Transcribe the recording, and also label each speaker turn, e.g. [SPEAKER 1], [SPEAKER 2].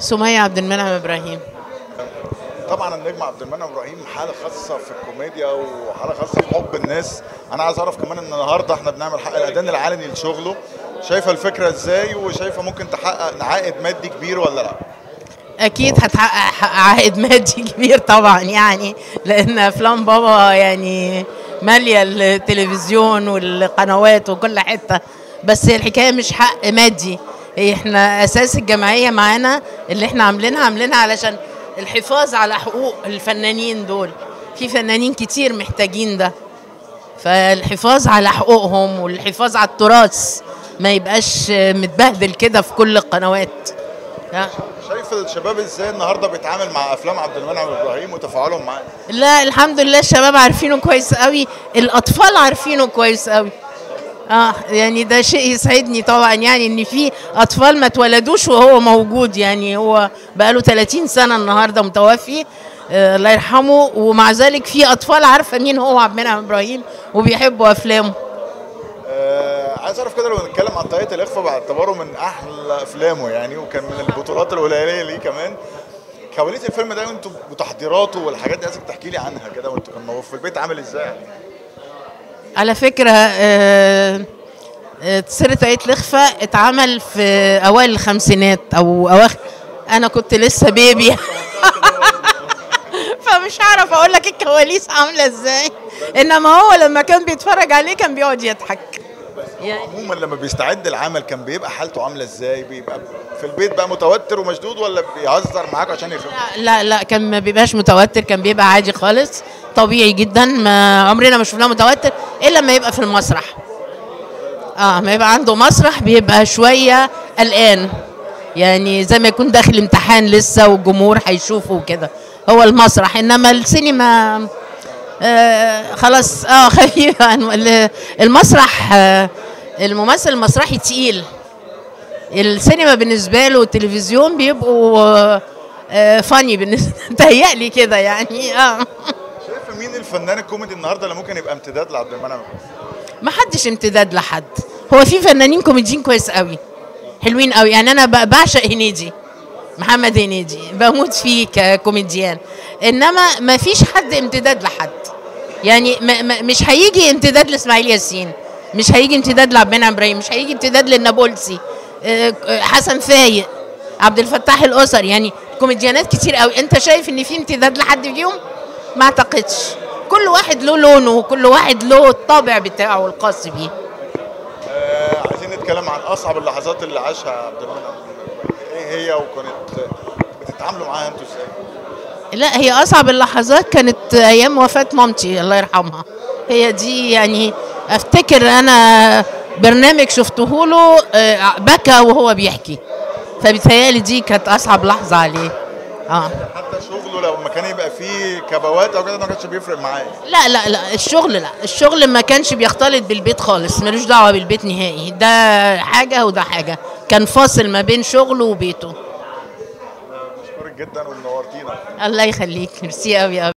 [SPEAKER 1] سمية عبد المنعم ابراهيم
[SPEAKER 2] طبعا النجم عبد المنعم ابراهيم حاله خاصه في الكوميديا وحاله خاصه في حب الناس انا عايز اعرف كمان ان النهارده احنا بنعمل حق الاذان العلني لشغله شايفه الفكره ازاي وشايفه ممكن تحقق عائد مادي كبير ولا لا
[SPEAKER 1] اكيد هتحقق حق- عائد مادي كبير طبعا يعني لان افلام بابا يعني ماليه التلفزيون والقنوات وكل حته بس الحكايه مش حق مادي هي احنا اساس الجمعيه معانا اللي احنا عاملينها عاملينها علشان الحفاظ على حقوق الفنانين دول في فنانين كتير محتاجين ده فالحفاظ على حقوقهم والحفاظ على التراث ما يبقاش متبهدل كده في كل القنوات لا.
[SPEAKER 2] شايف الشباب ازاي النهارده بيتعامل مع افلام عبد المنعم ابراهيم وتفاعلهم معاه
[SPEAKER 1] لا الحمد لله الشباب عارفينه كويس قوي الاطفال عارفينه كويس قوي اه يعني ده شيء يسعدني طبعا يعني ان في اطفال ما اتولدوش وهو موجود يعني هو بقاله 30 سنه النهارده متوفي آه الله يرحمه ومع ذلك في اطفال عارفه مين هو عبد المنعم ابراهيم وبيحبوا افلامه
[SPEAKER 2] آه عايز اعرف كده لو نتكلم عن طريقه الاخفاء باعتباره من احلى افلامه يعني وكان من البطولات القليله ليه كمان كواليس الفيلم ده وانتوا وتحضيراته والحاجات دي عايزك تحكي لي عنها كده وانتوا كان في البيت عامل ازاي يعني
[SPEAKER 1] على فكرة آه، آه، سر طريقة الإخفاء اتعمل في أوائل الخمسينات أو أواخر أنا كنت لسه بيبي فمش هعرف أقول لك الكواليس عاملة إزاي إنما هو لما كان بيتفرج عليه كان بيقعد يضحك يعني
[SPEAKER 2] عموما لما بيستعد العمل كان بيبقى حالته عامله ازاي بيبقى في البيت بقى متوتر ومشدود ولا بيهزر معاك عشان يخف
[SPEAKER 1] لا لا كان ما بيبقاش متوتر كان بيبقى عادي خالص طبيعي جدا ما عمرنا ما شفناه متوتر الا لما يبقى في المسرح اه ما يبقى عنده مسرح بيبقى شويه قلقان يعني زي ما يكون داخل امتحان لسه والجمهور هيشوفه وكده هو المسرح انما السينما آه خلاص اه خفيف عن- ال- المسرح آه الممثل المسرحي تقيل السينما بالنسبه له والتلفزيون بيبقوا آه، آه، فاني بالنسبه تهيألي كده يعني اه
[SPEAKER 2] شايف مين الفنان الكوميدي النهارده اللي ممكن يبقى امتداد لعبد المنعم
[SPEAKER 1] ما حدش امتداد لحد هو في فنانين كوميديين كويس قوي حلوين قوي يعني انا ب- بعشق هنيدي محمد هنيدي بموت فيه ككوميديان انما ما فيش حد امتداد لحد يعني ما ما مش هيجي امتداد لاسماعيل ياسين مش هيجي امتداد لعبد المنعم ابراهيم مش هيجي امتداد للنابلسي آه، آه، حسن فايق عبد الفتاح الاسر يعني كوميديانات كتير قوي انت شايف ان في امتداد لحد فيهم ما اعتقدش كل واحد له لونه وكل واحد له الطابع بتاعه الخاص بيه
[SPEAKER 2] آه عايزين نتكلم عن اصعب اللحظات اللي عاشها عبد المنعم ايه هي وكانت بتتعاملوا معاها انتوا ازاي؟
[SPEAKER 1] لا هي اصعب اللحظات كانت ايام وفاه مامتي الله يرحمها هي دي يعني افتكر انا برنامج شفته له آه، بكى وهو بيحكي فبيتهيألي دي كانت اصعب لحظه عليه اه
[SPEAKER 2] حتى شغله لما كان يبقى فيه كبوات او كده ما كانش بيفرق معاه
[SPEAKER 1] لا لا لا الشغل لا الشغل ما كانش بيختلط بالبيت خالص ملوش دعوه بالبيت نهائي ده حاجه وده حاجه كان فاصل ما بين شغله وبيته
[SPEAKER 2] بشكرك جدا ومنورتينا
[SPEAKER 1] الله يخليك ميرسي قوي قوي